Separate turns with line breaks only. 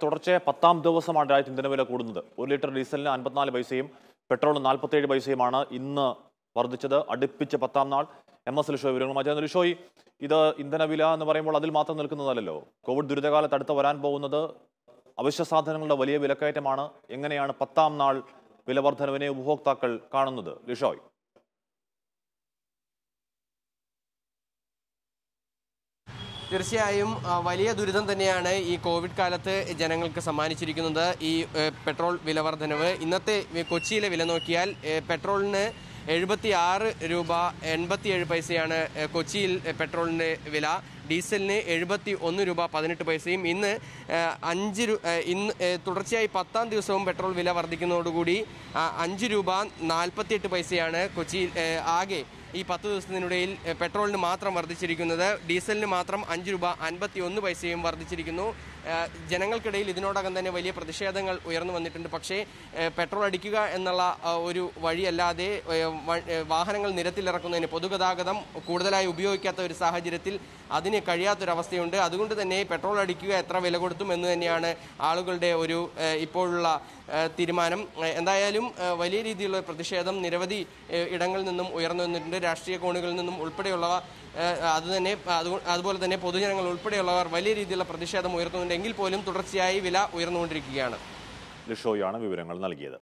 തുടർച്ചയായ പത്താം ദിവസമാണ് രാജ്യത്ത് ഇന്ധനവില കൂടുന്നത് ഒരു ലിറ്റർ ഡീസലിന് അൻപത്തിനാല് പൈസയും പെട്രോളിന് നാൽപ്പത്തേഴ് പൈസയുമാണ് ഇന്ന് വർദ്ധിച്ചത് അടുപ്പിച്ച് പത്താം നാൾ എം എസ് ലിഷോ വിവരങ്ങളുമായി ലിഷോയ് ഇത് ഇന്ധനവില എന്ന് പറയുമ്പോൾ അതിൽ മാത്രം നിൽക്കുന്നതല്ലോ കോവിഡ് ദുരിതകാലത്ത് അടുത്ത് വരാൻ പോകുന്നത് അവശ്യ സാധനങ്ങളുടെ വലിയ വിലക്കയറ്റമാണ് എങ്ങനെയാണ് പത്താം നാൾ വില വർധനവിനെ ഉപഭോക്താക്കൾ കാണുന്നത് ലിഷോയ്
തീർച്ചയായും ആ, വലിയ ദുരിതം തന്നെയാണ് ഈ കോവിഡ് കാലത്ത് ജനങ്ങൾക്ക് സമ്മാനിച്ചിരിക്കുന്നത് ഈ ഏ, പെട്രോൾ വില വർധനവ് ഇന്നത്തെ വി- കൊച്ചിയിലെ വില നോക്കിയാൽ ഏ, പെട്രോളിന് എഴുപത്തി ആറ് രൂപ എൺപത്തിയേഴ് പൈസയാണ് ഏ, കൊച്ചിയിൽ ഏ, പെട്രോളിൻ്റെ വില ഡീസലിന് എഴുപത്തി ഒന്ന് രൂപ പതിനെട്ട് പൈസയും ഇന്ന് ഏ, അഞ്ച് രൂ ഏ, ഇന്ന് ഏ, തുടർച്ചയായി പത്താം ദിവസവും പെട്രോൾ വില വർദ്ധിക്കുന്നതോടുകൂടി ആ, അഞ്ച് രൂപ നാൽപ്പത്തിയെട്ട് പൈസയാണ് കൊച്ചിയിൽ ഏ, ആകെ ഈ പത്ത് ദിവസത്തിനിടയിൽ എ, പെട്രോളിന് മാത്രം വർദ്ധിച്ചിരിക്കുന്നത് ഡീസലിന് മാത്രം അഞ്ച് രൂപ അൻപത്തി ഒന്ന് പൈസയും വർദ്ധിച്ചിരിക്കുന്നു എ, ജനങ്ങൾക്കിടയിൽ ഇതിനോടകം തന്നെ വലിയ പ്രതിഷേധങ്ങൾ ഉയർന്നു വന്നിട്ടുണ്ട് പക്ഷേ എ, പെട്രോൾ അടിക്കുക എന്നുള്ള ആ, ഒരു വഴിയല്ലാതെ എ, വ- എ, വാഹനങ്ങൾ നിരത്തിലിറക്കുന്നതിന് പൊതുഗതാഗതം കൂടുതലായി ഉപയോഗിക്കാത്ത ഒരു സാഹചര്യത്തിൽ അതിന് കഴിയാത്തൊരവസ്ഥയുണ്ട് അതുകൊണ്ട് തന്നെ പെട്രോൾ അടിക്കുക എത്ര വില കൊടുത്തും എന്ന് തന്നെയാണ് ആളുകളുടെ ഒരു എ, ഇപ്പോഴുള്ള എ, തീരുമാനം എ, എന്തായാലും എ, വലിയ രീതിയിലുള്ള പ്രതിഷേധം നിരവധി എ, ഇടങ്ങളിൽ നിന്നും ഉയർന്നു വന്നിട്ടുണ്ട് രാഷ്ട്രീയ കോണുകളിൽ നിന്നും ഉൾപ്പെടെയുള്ളവ എ, അത് തന്നെ അതുകൊ- അതുപോലെ തന്നെ പൊതുജനങ്ങൾ ഉൾപ്പെടെയുള്ളവർ വലിയ രീതിയിലുള്ള പ്രതിഷേധം ഉയർത്തുന്നുണ്ടെങ്കിൽ പോലും തുടർച്ചയായി വില ഉയർന്നുകൊണ്ടിരിക്കുകയാണ്
ലിഷോയാണ് വിവരങ്ങൾ നൽകിയത്